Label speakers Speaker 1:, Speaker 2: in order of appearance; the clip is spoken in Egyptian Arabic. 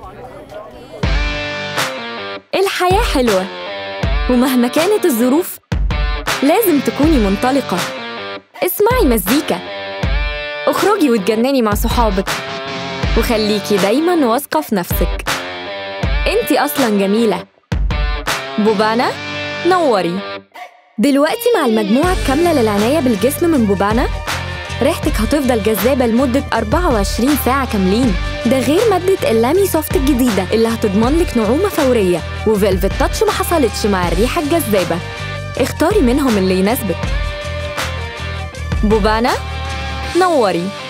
Speaker 1: الحياة حلوة ومهما كانت الظروف لازم تكوني منطلقة اسمعي مزيكا اخرجي وتجنني مع صحابك وخليكي دايما واثقة في نفسك انتي أصلا جميلة بوبانا نوري دلوقتي مع المجموعة الكاملة للعناية بالجسم من بوبانا ريحتك هتفضل جذابة لمدة 24 ساعة كاملين ده غير مادة اللامي سوفت الجديدة اللي هتضمن لك نعومة فورية وفيلفت تاتش ما حصلتش مع الريحة الجذابة اختاري منهم اللي يناسبك بوبانا نوري